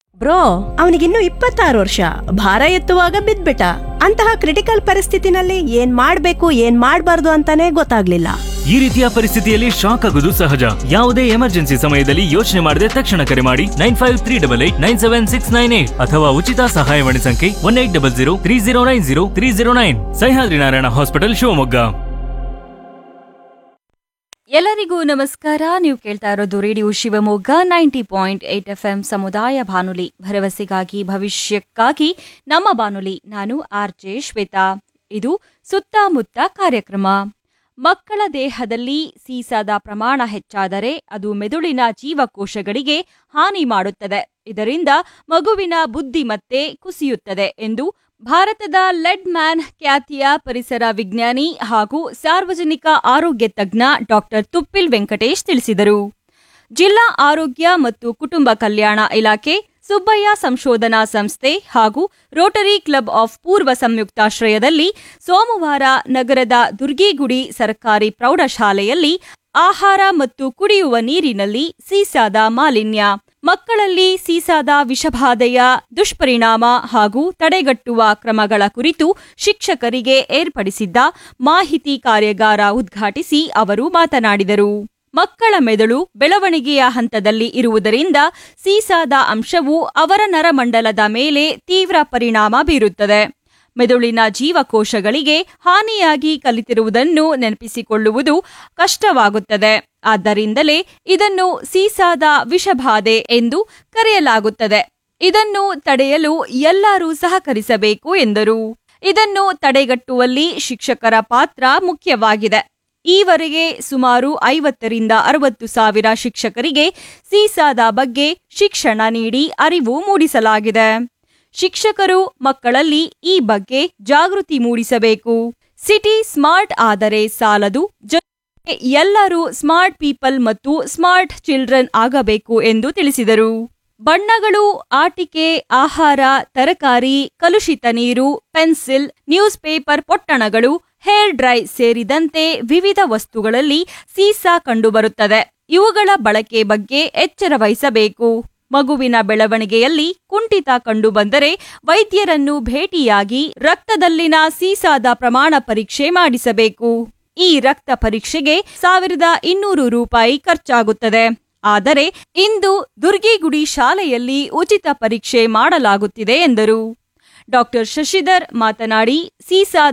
bro ಅವನಿಗಿನ್ನು ಇಪ್ಪತ್ತಾರು ವರ್ಷ ಭಾರ ಎತ್ತುವಾಗ ಬಿದ್ಬಿಟ್ಟ ಅಂತಹ ಕ್ರಿಟಿಕಲ್ ಪರಿಸ್ಥಿತಿನಲ್ಲಿ ಏನ್ ಮಾಡ್ಬೇಕು ಏನ್ ಮಾಡ್ಬಾರ್ದು ಅಂತಾನೆ ಗೊತ್ತಾಗ್ಲಿಲ್ಲ ಈ ರೀತಿಯ ಪರಿಸ್ಥಿತಿಯಲ್ಲಿ ಶಾಕ್ ಆಗುವುದು ಸಹಜ ಯಾವುದೇ ಎಮರ್ಜೆನ್ಸಿ ಸಮಯದಲ್ಲಿ ಯೋಚನೆ ಮಾಡದೆ ತಕ್ಷಣ ಕರೆ ಮಾಡಿ nine five three double eight nine seven six nine eight ಅಥವಾ ಉಚಿತ ಸಹಾಯವಾಣಿ ಸಂಖ್ಯೆ one eight double zero three zero nine zero three zero nine Sahyadri Narayana hospital Shivamogga ಎಲ್ಲರಿಗೂ ನಮಸ್ಕಾರ ನೀವು ಕೇಳ್ತಾ ಇರೋದು radio Shivamogga ninety point eight F M ಸಮುದಾಯ ಬಾನುಲಿ ಭರವಸೆಗಾಗಿ ಭವಿಷ್ಯಕ್ಕಾಗಿ ನಮ್ಮ ಬಾನುಲಿ ನಾನು ಆರ್ ಜೆ ಶ್ವೇತಾ ಇದು ಸುತ್ತಮುತ್ತ ಕಾರ್ಯಕ್ರಮ ಮಕ್ಕಳ ದೇಹದಲ್ಲಿ ಸೀಸಾದ ಪ್ರಮಾಣ ಹೆಚ್ಚಾದರೆ ಅದು ಮೆದುಳಿನ ಜೀವಕೋಶಗಳಿಗೆ ಹಾನಿ ಮಾಡುತ್ತದೆ ಇದರಿಂದ ಮಗುವಿನ ಬುದ್ಧಿಮತ್ತೆ ಕುಸಿಯುತ್ತದೆ ಎಂದು ಭಾರತದ ಲೆಡ್ ಮ್ಯಾನ್ ಖ್ಯಾತಿಯ ಪರಿಸರ ವಿಜ್ಞಾನಿ ಹಾಗೂ ಸಾರ್ವಜನಿಕ ಆರೋಗ್ಯ ತಜ್ಞ ಡಾಕ್ಟರ್ ತುಪ್ಪಿಲ್ ವೆಂಕಟೇಶ್ ತಿಳಿಸಿದರು ಜಿಲ್ಲಾ ಆರೋಗ್ಯ ಮತ್ತು ಕುಟುಂಬ ಕಲ್ಯಾಣ ಇಲಾಖೆ ಸುಬ್ಬಯ್ಯ ಸಂಶೋಧನಾ ಸಂಸ್ಥೆ ಹಾಗೂ ರೋಟರಿ ಕ್ಲಬ್ ಆಫ್ ಪೂರ್ವ ಸಂಯುಕ್ತಾಶ್ರಯದಲ್ಲಿ ಸೋಮವಾರ ನಗರದ ದುರ್ಗಿಗುಡಿ ಸರ್ಕಾರಿ ಪ್ರೌಢಶಾಲೆಯಲ್ಲಿ ಆಹಾರ ಮತ್ತು ಕುಡಿಯುವ ನೀರಿನಲ್ಲಿ ಸೀಸಾದ ಮಾಲಿನ್ಯ ಮಕ್ಕಳಲ್ಲಿ ಸೀಸಾದ ವಿಷಬಾಧೆಯ ದುಷ್ಪರಿಣಾಮ ಹಾಗೂ ತಡೆಗಟ್ಟುವ ಕ್ರಮಗಳ ಕುರಿತು ಶಿಕ್ಷಕರಿಗೆ ಏರ್ಪಡಿಸಿದ್ದ ಮಾಹಿತಿ ಕಾರ್ಯಾಗಾರ ಉದ್ಘಾಟಿಸಿ ಅವರು ಮಾತನಾಡಿದರು ಮಕ್ಕಳ ಮೆದುಳು ಬೆಳವಣಿಗೆಯ ಹಂತದಲ್ಲಿ ಇರುವುದರಿಂದ ಸೀಸಾದ ಅಂಶವು ಅವರ ನರಮಂಡಲದ ಮೇಲೆ ತೀವ್ರ ಪರಿಣಾಮ ಬೀರುತ್ತದೆ ಮೆದುಳಿನ ಜೀವಕೋಶಗಳಿಗೆ ಹಾನಿಯಾಗಿ ಕಲಿತಿರುವುದನ್ನು ನೆನಪಿಸಿಕೊಳ್ಳುವುದು ಕಷ್ಟವಾಗುತ್ತದೆ ಆದ್ದರಿಂದಲೇ ಇದನ್ನು ಸೀಸಾದ ವಿಷಬಾಧೆ ಎಂದು ಕರೆಯಲಾಗುತ್ತದೆ ಇದನ್ನು ತಡೆಯಲು ಎಲ್ಲರೂ ಸಹಕರಿಸಬೇಕು ಎಂದರು ಇದನ್ನು ತಡೆಗಟ್ಟುವಲ್ಲಿ ಶಿಕ್ಷಕರ ಪಾತ್ರ ಮುಖ್ಯವಾಗಿದೆ ಈವರೆಗೆ ಸುಮಾರು ಐವತ್ತರಿಂದ ಅರವತ್ತು ಸಾವಿರ ಶಿಕ್ಷಕರಿಗೆ ಸೀಸಾದ ಬಗ್ಗೆ ಶಿಕ್ಷಣ ನೀಡಿ ಅರಿವು ಮೂಡಿಸಲಾಗಿದೆ ಶಿಕ್ಷಕರು ಮಕ್ಕಳಲ್ಲಿ ಈ ಬಗ್ಗೆ ಜಾಗೃತಿ ಮೂಡಿಸಬೇಕು ಸಿಟಿ ಸ್ಮಾರ್ಟ್ ಆದರೆ ಸಾಲದು ಜೊತೆಗೆ ಎಲ್ಲರೂ ಸ್ಮಾರ್ಟ್ ಪೀಪಲ್ ಮತ್ತು ಸ್ಮಾರ್ಟ್ ಚಿಲ್ಡ್ರನ್ ಆಗಬೇಕು ಎಂದು ತಿಳಿಸಿದರು ಬಣ್ಣಗಳು ಆಟಿಕೆ ಆಹಾರ ತರಕಾರಿ ಕಲುಷಿತ ನೀರು ಪೆನ್ಸಿಲ್ ನ್ಯೂಸ್ ಪೇಪರ್ ಪೊಟ್ಟಣಗಳು ಹೇರ್ ಡ್ರೈ ಸೇರಿದಂತೆ ವಿವಿಧ ವಸ್ತುಗಳಲ್ಲಿ ಸೀಸಾ ಕಂಡುಬರುತ್ತದೆ ಇವುಗಳ ಬಳಕೆ ಬಗ್ಗೆ ಎಚ್ಚರ ವಹಿಸಬೇಕು ಮಗುವಿನ ಬೆಳವಣಿಗೆಯಲ್ಲಿ ಕುಂಠಿತ ಕಂಡುಬಂದರೆ ವೈದ್ಯರನ್ನು ಭೇಟಿಯಾಗಿ ರಕ್ತದಲ್ಲಿನ ಸೀಸಾದ ಪ್ರಮಾಣ ಪರೀಕ್ಷೆ ಮಾಡಿಸಬೇಕು ಈ ರಕ್ತ ಪರೀಕ್ಷೆಗೆ ಸಾವಿರದ ಇನ್ನೂರು ರೂಪಾಯಿ ಖರ್ಚಾಗುತ್ತದೆ ಆದರೆ ಇಂದು ದುರ್ಗಿಗುಡಿ ಶಾಲೆಯಲ್ಲಿ ಉಚಿತ ಪರೀಕ್ಷೆ ಮಾಡಲಾಗುತ್ತಿದೆ ಎಂದರು ಡಾಕ್ಟರ್ ಶಶಿಧರ್ ಮಾತನಾಡಿ ಸೀಸಾ